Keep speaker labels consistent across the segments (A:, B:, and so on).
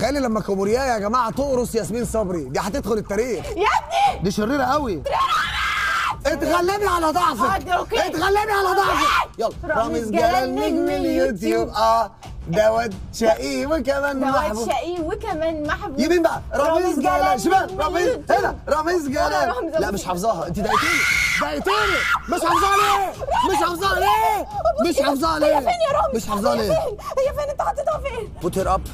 A: تخيلي لما كابوريا يا جماعه تقرص ياسمين صبري دي هتدخل التاريخ
B: يا ابني
A: دي شريره قوي اتغلبي على ضعفك
B: حاضر، أوكي.
A: اتغلبي على ضعفك يلا رامز جلال نجم اليوتيوب اه ده واد شقي وكمان
B: ده واد
A: محبوب
B: شقي وكمان محبوب
A: يمين بقى رامز جلال شمال
B: نجم
A: رامز
B: اليوتيوب.
A: هنا رامز جلال
B: رامز
A: لا مش حافظاها انت ضايقتيني ضايقتيني مش حافظاها ليه مش حافظاها ليه مش حافظاها ليه
B: هي فين يا رامز
A: مش حافظاها
B: هي
A: ليه
B: فين هي فين انت حطيتها فين
A: بوت هير اب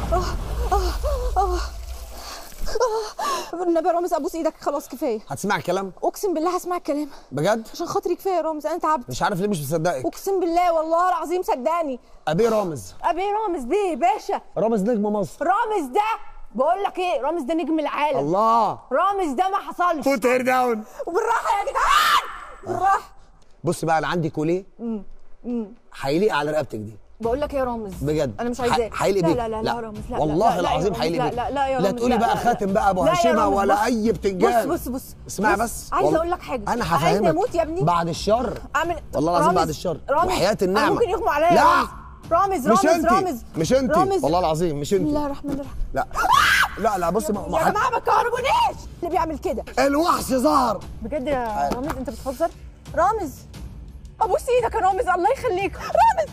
B: النبي يا رامز ابوس ايدك خلاص كفايه
A: هتسمع الكلام
B: اقسم بالله هسمع الكلام
A: بجد
B: عشان خاطري كفايه يا رامز انا تعبت
A: مش عارف ليه مش مصدقك
B: اقسم بالله والله العظيم صدقني
A: ابي رامز
B: ابي رامز دي باشا
A: رامز نجم مصر
B: رامز ده بقول لك ايه رامز ده نجم العالم
A: الله
B: رامز ده ما حصلش
A: بوت هير داون
B: بالراحه يا جدعان بالراحه
A: بص بقى انا عندي كوليه هيليق على رقبتك دي
B: بقول لك ايه يا رامز
A: بجد
B: انا مش عايزاه
A: ح- هيليق
B: لا
A: بيك
B: لا لا لا يا رامز لا لا
A: والله
B: لا لا يا
A: العظيم
B: رامز،
A: هيليق
B: لا
A: بيك
B: لا لا يا
A: لا
B: رامز
A: تقولي
B: لا
A: بقى
B: لا
A: خاتم بقى ابو
B: لا يا
A: هشيمه
B: رامز،
A: ولا
B: بص.
A: اي بتنجان
B: بص بص بص
A: اسمعي
B: بص.
A: بس
B: عايزه
A: والله-
B: اقول لك حاجه
A: انا
B: عايزه
A: هفهمك
B: اموت يا ابني
A: بعد الشر
B: اعمل
A: والله العظيم
B: رامز،
A: بعد الشر
B: رامز
A: وحياة
B: أنا
A: النعمة
B: ممكن يغمى عليا يا
A: لا
B: رامز رامز
A: مش
B: رامز
A: انت
B: رامز
A: مش انت
B: رامز
A: والله العظيم مش
B: بسم
A: انت
B: الله الرحمن الرحيم
A: لا لا لا بصي ما ما
B: يا
A: حد-
B: جماعه ما تكهربونيش اللي بيعمل كده
A: الوحش ظهر
B: بجد يا رامز انت بتهزر رامز ابوس ايدك يا رامز الله يخليك رامز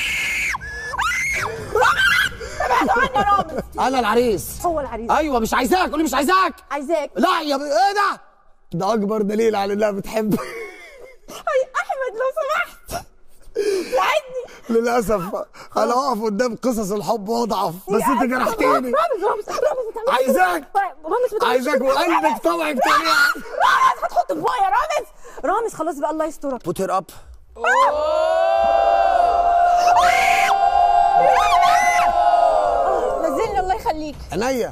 B: ابعدوا عني يا رامز
A: انا العريس
B: هو العريس
A: ايوه مش عايزاك قولي مش عايزاك
B: عايزاك
A: لا يا ب... ايه ده ده اكبر دليل على انها بتحب
B: هاي احمد لو سمحت ساعدني
A: للاسف انا اقف قدام قصص الحب واضعف بس
B: يا
A: انت
B: أسف.
A: جرحتيني
B: رامز رامز رامز انت عملت
A: عايزاك.
B: كده. رامز ما تعملش
A: عايزاك
B: كده.
A: وقلبك طبعك تاني
B: رامز هتحط في بويا رامز رامز خلاص بقى الله يسترك
A: بوت هير اب
B: نزلني الله يخليك
A: عينيا